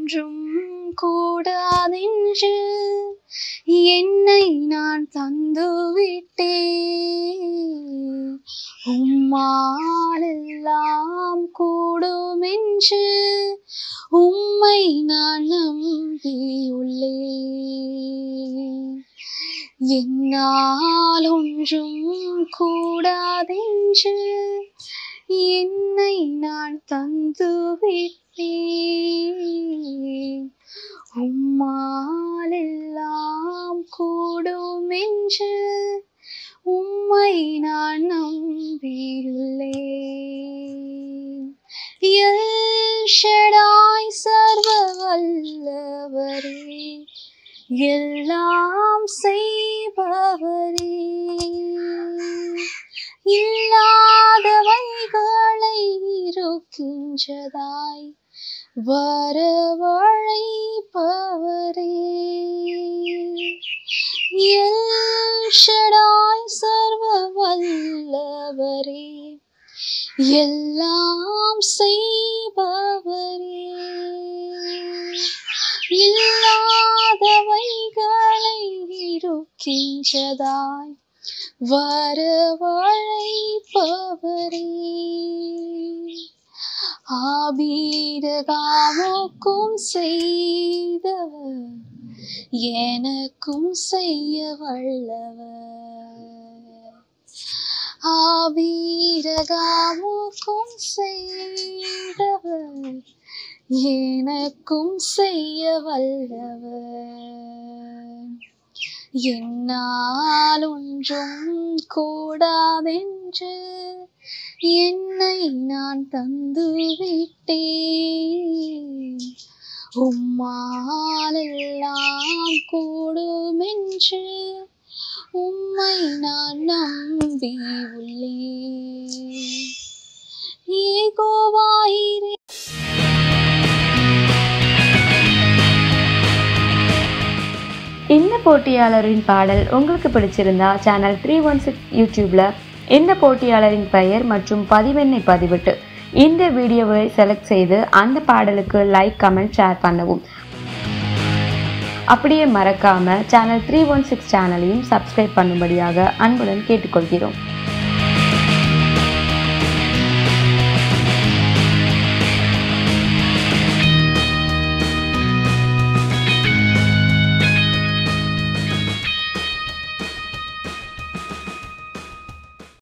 ஒன்றும் கூடாதென்று என்னை நான் தந்து விட்டேன் உம்மாலெல்லாம் கூடுமென்று உம்மை நான் நம்பியுள்ளேன் என்னால் ஒன்றும் கூடாதென்று என்னை நான் தந்து விட்டேன் உம்மாலெல்லாம் கூடுமென்று உம்மை நான் நம்பியுள்ளேன் எல் ஷடாய் சர்வ வல்லவரே எல்லாம் செய்பவரே இல்லாதவைகளை இருக்கின்றதாய் வரவழைப்பவரே எல் ஷடாய் சர்வ வல்லவரே எல்லாம் செய்பவரே இல்லாதவைகளை இருக்கின்றதாய் வரவழைப்பவரே ஆபீரகாமுக்கும் செய்தவர் எனக்கும் செய்ய வல்லவர் ஆபீரகாமுக்கும் செய்தவர் எனக்கும் செய்ய வல்லவர் என்னால் ஒன்றும் கூடாதென்று என்னை நான் தந்து விட்டேன் உம்மாலெல்லாம் கூடுமென்று உம்மை நான் நம்பி உள்ளேன் ஏகோவாயிரே இந்த போட்டியாளரின் பாடல் உங்களுக்கு பிடிச்சிருந்தா சேனல் த்ரீ ஒன் சிக்ஸ் யூடியூப்பில் இந்த போட்டியாளரின் பெயர் மற்றும் பதிவெண்ணை பதிவிட்டு இந்த வீடியோவை செலக்ட் செய்து அந்த பாடலுக்கு லைக் கமெண்ட் ஷேர் பண்ணவும் அப்படியே மறக்காம சேனல் த்ரீ ஒன் சிக்ஸ் சேனலையும் சப்ஸ்கிரைப் பண்ணும்படியாக அன்புடன் கேட்டுக்கொள்கிறோம்